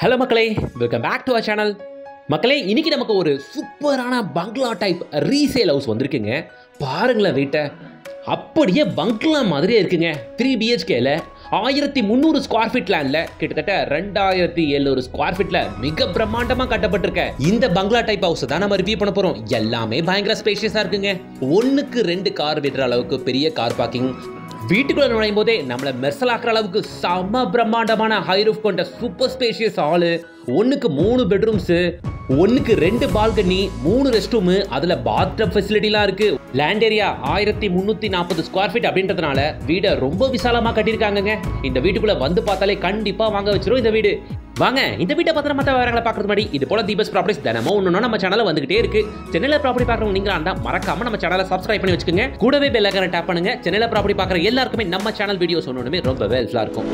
hello மக்களே welcome back to our channel மக்களே இன்னைக்கு நமக்கு ஒரு சூப்பரான பங்களா டைப் ரீசேல் ஹவுஸ் வந்திருக்குங்க பாருங்களேன் வீட்டை அப்படியே பங்களா மாதிரியே இருக்குங்க த்ரீ பிஹெச்கேல ஆயிரத்தி முந்நூறு ஸ்கொயர் ஃபீட் லேண்ட்ல கிட்டத்தட்ட ரெண்டாயிரத்தி எழுநூறு ஸ்கொயர் ஃபீட்ல மிக பிரம்மாண்டமா கட்டப்பட்டிருக்க இந்த பங்களா டைப் ஹவுஸ் தான் நம்ம ரிவ்யூ பண்ண போறோம் எல்லாமே பயங்கர ஸ்பேஷியஸா இருக்குங்க ஒண்ணுக்கு ரெண்டு கார் விடுற அளவுக்கு பெரிய கார் பார்க்கிங் வீட்டுக்குள்ள நுழையும் போதே நம்மள மெர்சலாக்குற அளவுக்கு செம பிரம்மாண்டமான ஹை ரூஃப் கொண்ட சூப்பர் ஸ்பேஷியஸ் ஹாலு ஒண்ணுக்கு மூணு பெட்ரூம்ஸ் ஒண்ணுக்கு ரெண்டு பால்கனி மூணு ரெஸ்ட் ரூம் அதுல பாத்டப் ஃபெசிலிட்டிலாம் இருக்கு லேண்ட் ஏரியா ஆயிரத்தி முந்நூத்தி நாற்பது ஸ்கொயர் ஃபீட் அப்படின்றதுனால வீடை ரொம்ப விசாலமா கட்டியிருக்காங்கங்க இந்த வீட்டுக்குள்ள வந்து பார்த்தாலே கண்டிப்பா வாங்க வச்சிரும் இந்த வீடு வாங்க இந்த வீட்டை பத்திரம் மற்ற விவரங்களை பார்க்கறது முன்னாடி இது போல தீபஸ் ப்ராப்பர்ட்டிஸ் தினமும் ஒன்று நம்ம சேனல்ல வந்துகிட்டே இருக்கு சென்னையில் ப்ராப்பர்ட்டி பார்க்குறவங்க நீங்களா இருந்தா மறக்காம நம்ம சேனலை சப்ஸ்கிரைப் பண்ணி வச்சுக்கோங்க கூடவே பெல் ஐக்கான டேப் பண்ணுங்க சென்னையில் ப்ராப்பர்ட்டி பார்க்குற எல்லாருக்குமே நம்ம சேனல் வீடியோஸ் ஒன்றுமே ரொம்பவே ஹெல்ப்ஃபுல்லாக இருக்கும்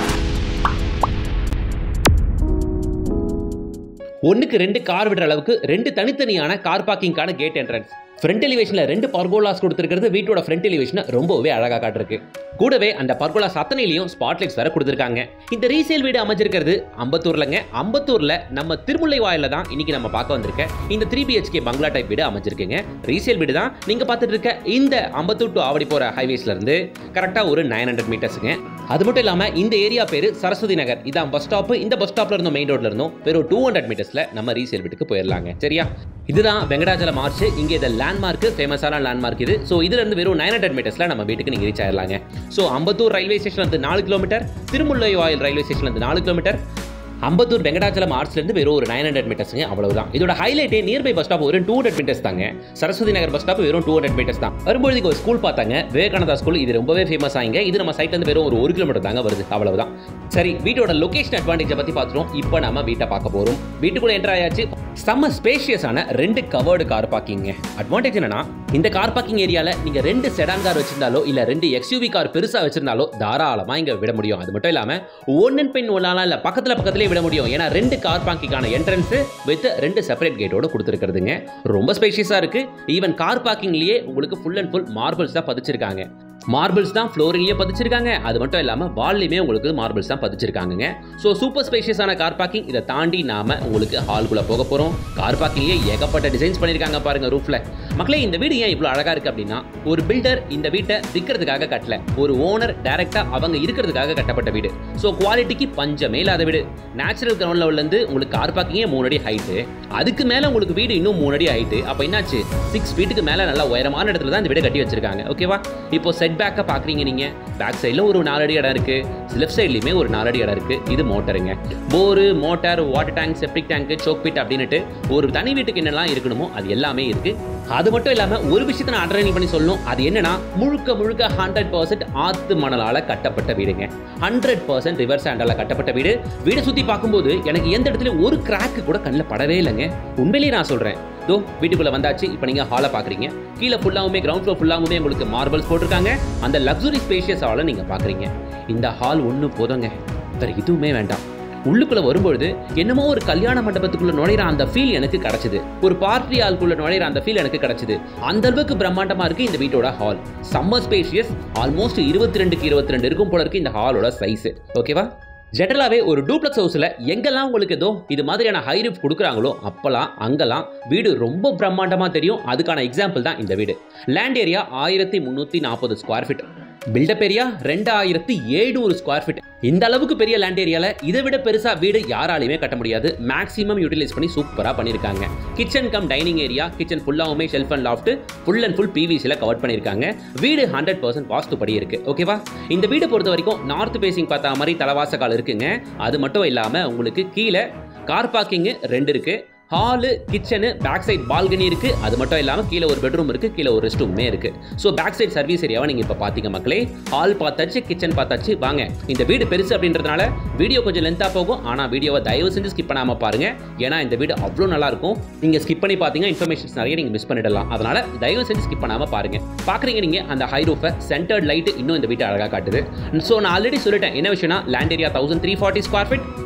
ஒன்றுக்கு ரெண்டு கார் விடுற அளவுக்கு ரெண்டு தனித்தனியான கார் பார்க்கிங்கான கேட் என்ட்ரன்ஸ் ஃப்ரண்ட் எலிவேஷனில் ரெண்டு பர்கோலாஸ் கொடுத்துருக்கிறது வீட்டோட ஃப்ரண்ட் எலிவேஷனை ரொம்பவே அழகாக காட்டிருக்கு கூடவே அந்த பர்கோலாஸ் அத்தனையிலையும் ஸ்பாட்லைட்ஸ் வேற கொடுத்துருக்காங்க இந்த ரீசேல் வீடு அமைஞ்சிருக்கிறது அம்பத்தூர்லங்க அம்பத்தூர்ல நம்ம திருமுல்லை வாயில தான் இன்னைக்கு நம்ம பார்க்க வந்திருக்க இந்த த்ரீ பிஹெச்கே பங்களா டைப் வீடு அமைஞ்சிருக்குங்க ரீசேல் வீடு தான் நீங்க பார்த்துட்டு இருக்க இந்த அம்பத்தூர் டு ஆவடி போற ஹைவேஸ்ல இருந்து கரெக்டா ஒரு நைன் ஹண்ட்ரட் மீட்டர்ஸுங்க அது மட்டும் இல்லாம இந்த ஏரியா பேரு சரஸ்வதி நகர் இதான் பஸ் ஸ்டாப் இந்த பஸ் ஸ்டாப்ல இருந்தோம் மெயின் ரோட்ல இருந்தோம் வெறும் டூ ஹண்ட்ரட் மீட்டர்ஸ்ல நம்ம ரீசேல் வீட்டுக்கு போயிடலாங்க சரியா இதுதான் வெங்கடாச்சலம் ஆர்ச் இங்க இந்த லேண்ட்மார்க் ஃபேமஸான லேண்ட்மார்க் இது ஸோ இதுல இருந்து வெறும் நைன் ஹண்ட்ரட் மீட்டர்ஸ்ல நம்ம வீட்டுக்கு நீங்க ரீச் ஆயிடலாங்க ஸோ அம்பத்தூர் ரயில்வே ஸ்டேஷன்ல இருந்து நாலு கிலோமீட்டர் திருமுல்லை வாயில் ரயில்வே ஸ்டேஷன்ல இருந்து நாலு கிலோமீட்டர் அம்பத்தூர் வெங்கடாச்சலம் ஆர்ட்ஸ்லேருந்து வெறும் ஒரு நைன் ஹண்ட்ரட் மீட்டர்ஸுங்க அவ்வளவுதான் இதோட ஹைலைட்டே நியர்பை பஸ் ஸ்டாப் வெறும் டூ ஹண்ட்ரட் மீட்டர்ஸ் தாங்க சரஸ்வதி நகர் பஸ் ஸ்டாப் வெறும் டூ ஹண்ட்ரட் மீட்டர்ஸ் தான் வரும்போது ஒரு ஸ்கூல் பார்த்தாங்க விவேகானந்தா ஸ்கூல் இது ரொம்பவே ஃபேமஸ் ஆகிங்க இது நம்ம சைட்ல இருந்து வெறும் ஒரு ஒரு கிலோமீட்டர் தாங்க வருது அவ்வளவுதான் சரி வீட்டோட லொகேஷன் அட்வான்டேஜை பற்றி பார்த்துருவோம் இப்போ நம்ம வீட்டை பார்க்க போகிறோம் வீட்டுக்குள்ள என்டர் ஆயாச்சு செம்ம ஸ்பேஷியஸான ரெண்டு கவர்டு கார் பார்க்கிங்க அட்வான்டேஜ் என்னன்னா இந்த கார் பார்க்கிங் ஏரியால நீங்க ரெண்டு செடான் கார் வச்சிருந்தாலோ இல்ல ரெண்டு எக்ஸ்யூவி கார் பெருசா வச்சிருந்தாலோ தாராளமா இங்க விட முடியும் அது மட்டும் இல்லாம ஒன்னன் பெண் ஒன்னாலாம் இல்ல பக்கத்துல பக்கத்துலயே விட முடியும் ஏன்னா ரெண்டு கார் பார்க்கிங்கான என்ட்ரன்ஸ் வித் ரெண்டு செப்பரேட் கேட்டோட கொடுத்துருக்கிறதுங்க ரொம்ப ஸ்பேஷியஸா இருக்கு ஈவன் கார் பார்க்கிங்லயே உங்களுக்கு ஃபுல் அண்ட் ஃபுல் மார்பிள்ஸ் தான் பதிச்சிருக்காங்க மார்பிள்ஸ் தான் ஃப்ளோரிங்லேயே பதிச்சிருக்காங்க அது மட்டும் இல்லாமல் வால்லையுமே உங்களுக்கு மார்பிள்ஸ் தான் பதிச்சிருக்காங்க ஸோ சூப்பர் ஸ்பேஷியஸான கார் பார்க்கிங் இதை தாண்டி நாம உங்களுக்கு ஹால்குள்ளே போக போகிறோம் கார் பார்க்கிங்லேயே ஏகப்பட்ட டிசைன்ஸ் பண்ணியிருக்காங்க பாருங்க ரூஃபில் மக்களே இந்த வீடு ஏன் இவ்வளோ அழகாக இருக்குது அப்படின்னா ஒரு பில்டர் இந்த வீட்டை விற்கிறதுக்காக கட்டல ஒரு ஓனர் டைரெக்டாக அவங்க இருக்கிறதுக்காக கட்டப்பட்ட வீடு ஸோ குவாலிட்டிக்கு பஞ்சமே இல்லாத வீடு நேச்சுரல் கிரவுண்ட் லெவல்லேருந்து உங்களுக்கு கார் பார்க்கிங்கே மூணு அடி ஹைட்டு அதுக்கு மேலே உங்களுக்கு வீடு இன்னும் மூணு அடி ஹைட்டு அப்போ என்னாச்சு சிக்ஸ் ஃபீட்டுக்கு மேலே நல்லா உயரமான இடத்துல தான் இந்த வீடை கட்டி வச்சிருக்காங்க ஓகேவா இப்போ செட் பேக்கை பார்க்குறீங்க நீங்கள் பேக் சைடில் ஒரு நாலடி இடம் இருக்குது லெஃப்ட் சைட்லையுமே ஒரு நாலடி இடம் இருக்குது இது மோட்டருங்க bore motor water tank septic tank soak pit அப்படின்னுட்டு ஒரு தனி வீட்டுக்கு என்னெல்லாம் இருக்கணுமோ அது எல்லாமே இருக்குது அது மட்டும் இல்லாமல் ஒரு விஷயத்தை நான் அண்டர்லைன் பண்ணி சொல்லணும் அது என்னன்னா முழுக்க முழுக்க ஹண்ட்ரட் பர்சன்ட் ஆத்து மணலால் கட்டப்பட்ட வீடுங்க ஹண்ட்ரட் பர்சன்ட் ரிவர் சாண்டால கட்டப்பட்ட வீடு வீடை சுற்றி பார்க்கும்போது எனக்கு எந்த இடத்துல ஒரு கிராக்கு கூட கண்ணில் படவே இல்லைங்க உண்மையிலேயே நான் சொல்கிறேன் தோ வீட்டுக்குள்ள வந்தாச்சு இப்போ நீங்க ஹாலை பாக்குறீங்க கீழே ஃபுல்லாவுமே கிரவுண்ட் ஃப்ளோர் ஃபுல்லாவுமே உங்களுக்கு மார்பிள்ஸ் போட்டிருக்காங்க அந்த லக்ஸுரி ஸ்பேஷியஸ் ஹாலை நீங்க பாக்குறீங்க இந்த ஹால் ஒன்று போதுங்க வேற எதுவுமே வேண்டாம் உள்ளுக்குள்ள வரும்பொழுது என்னமோ ஒரு கல்யாண மண்டபத்துக்குள்ள நுழையிற அந்த ஃபீல் எனக்கு கிடைச்சது ஒரு பார்ட்டி ஹால்குள்ள நுழையிற அந்த ஃபீல் எனக்கு கிடைச்சது அந்த அளவுக்கு பிரம்மாண்டமா இருக்கு இந்த வீட்டோட ஹால் சம்மர் ஸ்பேஷியஸ் ஆல்மோஸ்ட் இருபத்தி ரெண்டுக்கு இருபத்தி ரெண்டு இருக்கும் போல இருக்கு இந்த ஹாலோட சைஸ் ஓகேவா ஜெனரலாகவே ஒரு டூப்ளக்ஸ் ஹவுஸில் எங்கெல்லாம் உங்களுக்கு ஏதோ இது மாதிரியான ஹை ரூஃப் கொடுக்குறாங்களோ அப்போல்லாம் அங்கெல்லாம் வீடு ரொம்ப பிரம்மாண்டமாக தெரியும் அதுக்கான எக்ஸாம்பிள் தான் இந்த வீடு லேண்ட் ஏரியா ஆயிரத்தி முந்நூற்றி நாற்பது ஸ்கொயர் ஃபீட் பில்டப் ஏரியா ரெண்டாயிரத்தி ஏழுநூறு ஸ்கொயர் ஃபீட் இந்த அளவுக்கு பெரிய லேண்ட் ஏரியால இதை விட பெருசா வீடு யாராலையுமே கட்ட முடியாது மேக்ஸிமம் யூட்டிலைஸ் பண்ணி சூப்பரா பண்ணிருக்காங்க kitchen cum dining area kitchen ஃபுல்லாவுமே shelf and loft full and full பிவிசியில் கவர் பண்ணியிருக்காங்க வீடு ஹண்ட்ரட் பர்சன்ட் வாஸ்துப்படி இருக்கு ஓகேவா இந்த வீடு பொறுத்த வரைக்கும் நார்த் பேசிங் பார்த்தா மாதிரி தலவாசக்கால் இருக்குங்க அது மட்டும் இல்லாம உங்களுக்கு கீழே கார் பார்க்கிங் ரெண்டு இருக்கு hall kitchen back side balcony இருக்கு அது மட்டும் இல்லாமல் கீழே ஒரு பெட்ரூம் இருக்கு கீழே ஒரு ரெஸ்ட் ரூமே இருக்கு ஸோ பேக் சைட் சர்வீஸ் ஏரியாவை நீங்கள் இப்போ பார்த்தீங்க மக்களே ஹால் பார்த்தாச்சு கிச்சன் பார்த்தாச்சு வாங்க இந்த வீடு பெருசு அப்படின்றதுனால வீடியோ கொஞ்சம் லென்த்தாக போகும் ஆனால் வீடியோவை தயவு செஞ்சு ஸ்கிப் பண்ணாமல் பாருங்க ஏன்னா இந்த வீடு அவ்வளோ நல்லா இருக்கும் நீங்கள் ஸ்கிப் பண்ணி பார்த்தீங்கன்னா இன்ஃபர்மேஷன்ஸ் நிறைய நீங்கள் மிஸ் பண்ணிடலாம் அதனால தயவு செஞ்சு ஸ்கிப் பண்ணாமல் பாருங்க பார்க்குறீங்க நீங்கள் அந்த ஹை ரூஃபை சென்டர்ட் லைட் இன்னும் இந்த வீட்டை அழகாக காட்டுது ஸோ நான் ஆல்ரெடி சொல்லிட்டேன் என்ன விஷயம்னா land area thousand three forty square feet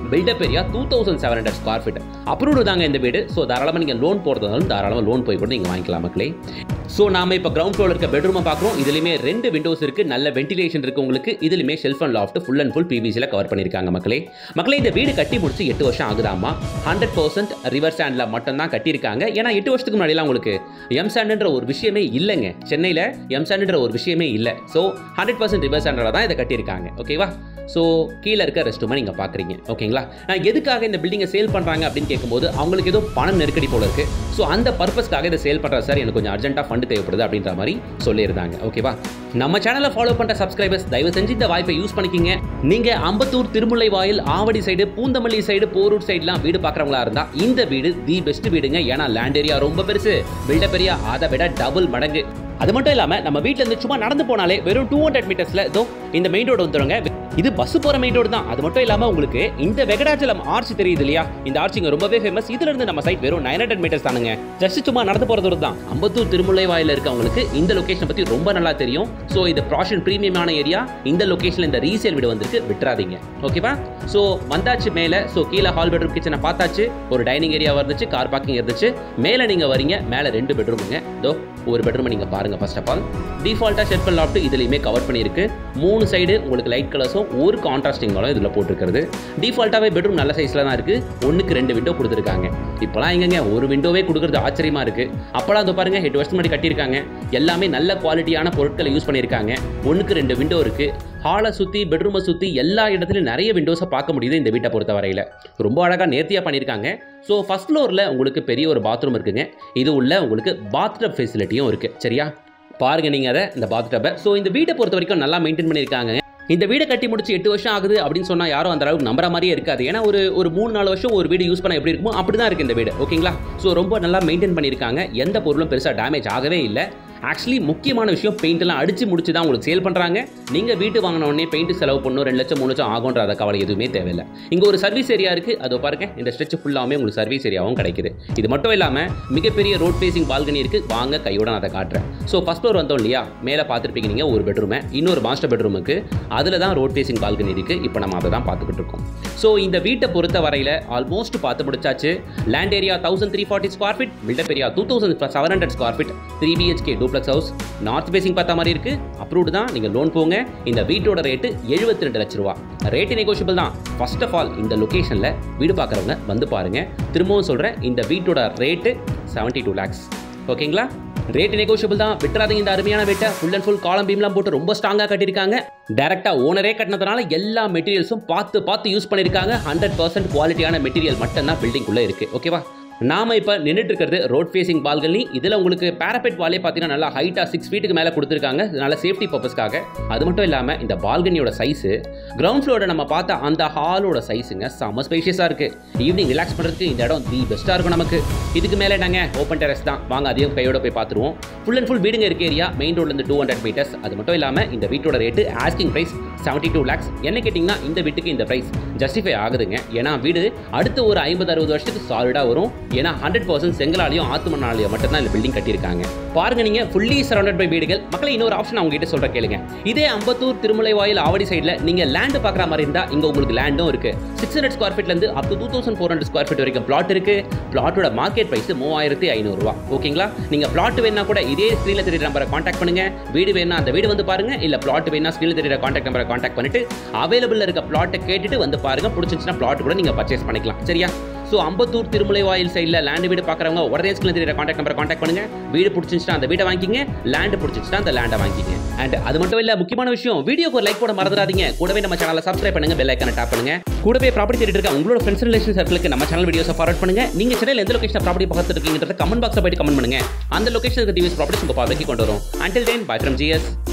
built up area two thousand seven hundred square feet approved தாங்க இந்த வீடு ஸோ தாராளமாக நீங்கள் லோன் போகிறதாலும் தாராளமாக லோன் போய் கூட நீங்கள் வாங்கிக்கலாம் மக்களே ஸோ நாம இப்போ கிரவுண்ட் ஃப்ளோர் இருக்க பெட்ரூமை பார்க்குறோம் இதுலையுமே ரெண்டு விண்டோஸ் இருக்கு நல்ல வென்டிலேஷன் இருக்கு உங்களுக்கு இதுலையுமே shelf and loft full and full பிவிசியில் கவர் பண்ணியிருக்காங்க மக்களே மக்களே இந்த வீடு கட்டி முடிச்சு எட்டு வருஷம் ஆகுதாமா ஹண்ட்ரட் பர்சன்ட் ரிவர் ஸ்டாண்டில் மட்டும் தான் கட்டியிருக்காங்க ஏன்னா எட்டு வருஷத்துக்கு முன்னாடிலாம் உங்களுக்கு எம் சாண்டுன்ற ஒரு விஷயமே இல்லைங்க சென்னையில் எம் சாண்டுன்ற ஒரு விஷயமே இல்லை ஸோ ஹண்ட்ரட் பர்சன்ட் ரிவர் ஸ்டாண்டில் தான் இதை கட்டியிருக்காங்க ஓகேவா ஸோ கீழே இருக்க ரெஸ்ட் ரூமை நீங்கள் பார்க்குறீங்க ஓகேங்களா நான் எதுக்காக இந்த பில்டிங்கை சேல் பண்ணுறாங்க அப்படின்னு கேட்கும்போது அவங்களுக்கு ஏதோ பணம் நெருக்கடி போல இருக்கு ஸோ அந்த பர்பஸ்க்காக இதை சேல் பண்ணுற சார் எனக்கு கொஞ்சம் அர்ஜென்ட்டாக ஃபண்டு தேவைப்படுது அப்படின்ற மாதிரி சொல்லியிருந்தாங்க ஓகேவா நம்ம சேனலை ஃபாலோ பண்ணுற சப்ஸ்கிரைபர்ஸ் தயவு செஞ்சு இந்த வாய்ப்பை யூஸ் பண்ணிக்கிங்க நீங்கள் Ambattur Thirumullaivoyal Avadi side Poonamallee side Porur சைடுலாம் வீடு பார்க்குறவங்களா இருந்தால் இந்த வீடு தி பெஸ்ட் வீடுங்க ஏன்னா லேண்ட் ஏரியா ரொம்ப பெருசு பில்டப் ஏரியா அதை விட டபுள் மடங்கு அது மட்டும் இல்லாமல் நம்ம வீட்டில் இருந்து சும்மா நடந்து போனாலே வெறும் டூ ஹண்ட்ரட் மீட்டர்ஸில் இதோ இந்த மெயின் ரோடு வந்துடுங்க இது பஸ் போகிற மெயின் ரோடு தான் அது மட்டும் இல்லாமல் உங்களுக்கு இந்த வெங்கடாச்சலம் ஆர்ச் தெரியுது இல்லையா இந்த ஆர்ச் இங்கே ரொம்பவே ஃபேமஸ் இதுல இருந்து நம்ம சைட் வெறும் நைன் ஹண்ட்ரட் மீட்டர்ஸ் தானுங்க ஜஸ்ட் சும்மா நடந்து போகிற தூரம் தான் அம்பத்தூர் திருமுல்லை வாயில் இருக்கவங்களுக்கு இந்த லொகேஷன் பற்றி ரொம்ப நல்லா தெரியும் ஸோ இது ப்ராஷன் ப்ரீமியமான ஏரியா இந்த லொகேஷனில் இந்த ரீசேல் வீடு வந்திருக்கு விட்டுறாதீங்க ஓகேவா ஸோ வந்தாச்சு மேலே ஸோ கீழே ஹால் பெட்ரூம் கிச்சனை பார்த்தாச்சு ஒரு டைனிங் ஏரியா இருந்துச்சு கார் பார்க்கிங் இருந்துச்சு மேலே நீங்கள் வரீங்க மேலே ரெண்டு பெட்ரூமுங்க இதோ ஒரு பெட்ரூமை நீங்கள் பாருங்கள் ஃபர்ஸ்ட் ஆஃப் ஆல் டிஃபால்ட்டாக ஷெல்ஃபல் லாஃப்ட் இதுலையுமே கவர் பண்ணியிருக்கு மூணு சைடு உங்களுக்கு லைட் கலர்ஸும் ஒரு கான்ட்ராஸ்டிங் கலரும் இதில் போட்டிருக்கிறது டிஃபால்ட்டாகவே பெட்ரூம் நல்ல சைஸில் தான் இருக்குது ஒன்றுக்கு ரெண்டு விண்டோ கொடுத்துருக்காங்க இப்போலாம் எங்கங்க ஒரு விண்டோவே கொடுக்குறது ஆச்சரியமாக இருக்குது அப்போலாம் அதை பாருங்கள் எட்டு வருஷம் முன்னாடி கட்டியிருக்காங்க எல்லாமே நல்ல குவாலிட்டியான பொருட்களை யூஸ் பண்ணியிருக்காங்க ஒன்றுக்கு ரெண்டு விண்டோ இருக்குது ஹாலை சுற்றி பெட்ரூமை சுற்றி எல்லா இடத்துலையும் நிறைய விண்டோஸை பார்க்க முடியுது இந்த வீட்டை பொறுத்த வரையில் ரொம்ப அழகாக நேர்த்தியாக பண்ணியிருக்காங்க ஸோ ஃபஸ்ட் ஃப்ளோரில் உங்களுக்கு பெரிய ஒரு பாத்ரூம் இருக்குங்க இது உள்ள உங்களுக்கு பாத்டப் ஃபெசிலிட்டியும் இருக்குது சரியா பாருங்க நீங்கள் அதை இந்த பாத்டப்பை ஸோ இந்த வீட்டை பொறுத்த வரைக்கும் நல்லா மெயின்டைன் பண்ணியிருக்காங்க இந்த வீடை கட்டி முடிச்சு எட்டு வருஷம் ஆகுது அப்படின்னு சொன்னால் யாரும் அந்த அளவுக்கு நம்புற மாதிரியே இருக்காது ஏன்னா ஒரு ஒரு மூணு நாலு வருஷம் ஒரு வீடு யூஸ் பண்ண எப்படி இருக்குமோ அப்படி தான் இருக்குது இந்த வீடு ஓகேங்களா ஸோ ரொம்ப நல்லா மெயின்டைன் பண்ணியிருக்காங்க எந்த பொருளும் பெருசாக டேமேஜ் ஆகவே இல்லை ஆக்சுவலி முக்கியமான விஷயம் பெயிண்ட்லாம் அடிச்சு முடிச்சு தான் உங்களுக்கு சேல் பண்ணுறாங்க நீங்கள் வீட்டு வாங்கின உடனே பெயிண்ட் செலவு பண்ணணும் ரெண்டு லட்சம் மூணு லட்சம் ஆகுன்ற அதை கவலை எதுவுமே தேவையில்லை இங்கே ஒரு சர்வீஸ் ஏரியா இருக்குது அதை பாருங்க இந்த ஸ்ட்ரெச் ஃபுல்லாமே உங்களுக்கு சர்வீஸ் ஏரியாவும் கிடைக்குது இது மட்டும் இல்லாமல் மிகப்பெரிய ரோட் ஃபேசிங் பால்கனி இருக்குது வாங்க கையோட நான் அதை காட்டுறேன் ஸோ ஃபஸ்ட் ஃப்ளோர் வந்தோம் இல்லையா மேலே பார்த்துருப்பீங்க நீங்கள் ஒரு பெட்ரூமை இன்னொரு மாஸ்டர் பெட்ரூமுக்கு அதில் தான் ரோட் ஃபேசிங் பால்கனி இருக்குது இப்போ நம்ம அதை தான் பார்த்துக்கிட்டு இருக்கோம் ஸோ இந்த வீட்டை பொறுத்த வரையில் ஆல்மோஸ்ட் பார்த்து முடிச்சாச்சு land area thousand three forty square feet built up area two thousand seven hundred square feet three BHK duplex house north facing பார்த்த மாதிரி இருக்கு அப்ரூவ்டு தான் நீங்கள் லோன் போங்க இந்த வீட்டோட ரேட்டு எழுபத்தி ரெண்டு லட்ச ரூபா ரேட்டு நெகோஷியபிள் தான் ஃபர்ஸ்ட் ஆஃப் ஆல் இந்த லொக்கேஷனில் வீடு பார்க்குறவங்க வந்து பாருங்க திரும்பவும் சொல்கிறேன் இந்த வீட்டோட ரேட்டு செவன்ட்டி டூ லேக்ஸ் ஓகேங்களா ரேட் நெகோஷியபிள் தான் விட்டுறாதீங்க இந்த அருமையான வீட்டை ஃபுல் அண்ட் ஃபுல் காலம் பீம்லாம் போட்டு ரொம்ப ஸ்ட்ராங்காக கட்டியிருக்காங்க டேரெக்டாக ஓனரே கட்டினதுனால எல்லா மெட்டீரியல்ஸும் பார்த்து பார்த்து யூஸ் பண்ணியிருக்காங்க ஹண்ட்ரட் பர்சன்ட் குவாலிட்டியான மெட்டீரியல் மட்டும்தான் பில்டிங்குள்ளே இருக்குது ஓகேவா நாம இப்போ நின்றுட்டு இருக்கிறது ரோட் ஃபேசிங் பால்கனி இதில் உங்களுக்கு பேரபெட் வாலே பார்த்தீங்கன்னா நல்லா ஹைட்டாக சிக்ஸ் ஃபீட்டுக்கு மேலே கொடுத்துருக்காங்க நல்ல சேஃப்டி பர்பஸ்க்காக அது மட்டும் இல்லாமல் இந்த பால்கனியோட சைஸு கிரவுண்ட் ஃப்ளோரை நம்ம பார்த்த அந்த ஹாலோட சைஸுங்க செம்ம ஸ்பேஷியஸாக இருக்குது ஈவினிங் ரிலாக்ஸ் பண்ணுறதுக்கு இந்த இடம் தி பெஸ்ட்டாக இருக்கும் நமக்கு இதுக்கு மேலே நாங்கள் ஓப்பன் டெரஸ் தான் வாங்க அதையும் கையோட போய் பார்த்துருவோம் ஃபுல் அண்ட் ஃபுல் வீடுங்க இருக்க ஏரியா மெயின் ரோட்லேருந்து டூ ஹண்ட்ரட் மீட்டர்ஸ் அது மட்டும் இல்லாமல் இந்த வீட்டோட rate asking price seventy two lakhs என்ன கேட்டிங்கன்னா இந்த வீட்டுக்கு இந்த ப்ரைஸ் ஜஸ்டிஃபை ஆகுதுங்க ஏன்னா வீடு அடுத்த ஒரு ஐம்பது அறுபது வருஷத்துக்கு சாலிடாக வரும் ஏன்னா ஹண்ட்ரட் பர்சன்ட் செங்கலாலையும் ஆத்து மண்ணாலையும் மட்டும்தான் இந்த பில்டிங் கட்டியிருக்காங்க பாருங்க நீங்க ஃபுல்லி சரௌண்டட் பை வீடுகள் மக்களை இன்னொரு ஆப்ஷன் அவங்க கிட்ட சொல்ற கேளுங்க இதே அம்பத்தூர் திருமலை வாயில் ஆவடி சைடில் நீங்க லேண்ட் பார்க்குற மாதிரி இருந்தா இங்க உங்களுக்கு லேண்டும் இருக்கு சிக்ஸ் ஹண்ட்ரட் ஸ்கொயர் ஃபீட்ல இருந்து up to two thousand four hundred square feet வரைக்கும் பிளாட் இருக்கு பிளாட்டோட மார்க்கெட் பிரைஸ் மூவாயிரத்தி ஐநூறுரூவா ஓகேங்களா நீங்க பிளாட் வேணா கூட இதே ஸ்க்ரீனில் தெரியுற நம்பரை காண்டாக்ட் பண்ணுங்க வீடு வேணா அந்த வீடு வந்து பாருங்க இல்ல பிளாட் வேணா ஸ்க்ரீனில் தெரியுற காண்டாக்ட் நம்பரை காண்டாக்ட் பண்ணிட்டு அவைலபிள் இருக்க பிளாட்டை கேட்டுட்டு வந்து பாருங்க பிடிச்சிருந்துச்சுன்னா பிளாட் கூட நீங்க பர்ச்சேஸ் பண்ணிக்கலாம் சரியா ஸோ அம்பத்தூர் திருமலை வாயில் சைடில் லேண்ட் வீடு பார்க்குறவங்க உடனே ஸ்கில் தெரியுற காண்டாக்ட் நம்பரை காண்டாக்ட் பண்ணுங்க வீடு பிடிச்சிருந்துச்சுன்னா அந்த வீடை வாங்கிக்கிங்க லேண்ட் பிடிச்சிருச்சுன்னா அந்த லேண்டை வாங்கிக்கிங்க அண்ட் அது மட்டும் இல்லை முக்கியமான விஷயம் வீடியோக்கு ஒரு லைக் போட மறந்துடாதீங்க கூடவே நம்ம சேனலை சப்ஸ்கிரைப் பண்ணுங்க பெல் ஐக்கான டாப் பண்ணுங்க கூடவே ப்ராப்பர்ட்டி தேடிட்டு இருக்க உங்களோட ஃப்ரெண்ட்ஸ் ரிலேஷன் சர்க்கிளுக்கு நம்ம சேனல் வீடியோஸை ஃபார்வர்ட் பண்ணுங்க நீங்க சென்னையில் எந்த லொகேஷன் ப்ராப்பர்ட்டி பார்த்துட்டு இருக்கீங்கன்றத கமெண்ட் பாக்ஸில் போயிட்டு கமெண்ட் பண்ணுங்க அந்த லொகேஷனுக்கு டிவிஎஸ் ப்ராப்பர்ட்டிஸ் உங்க பார்வைக்கு கொண்டு வரும் until then bye from GS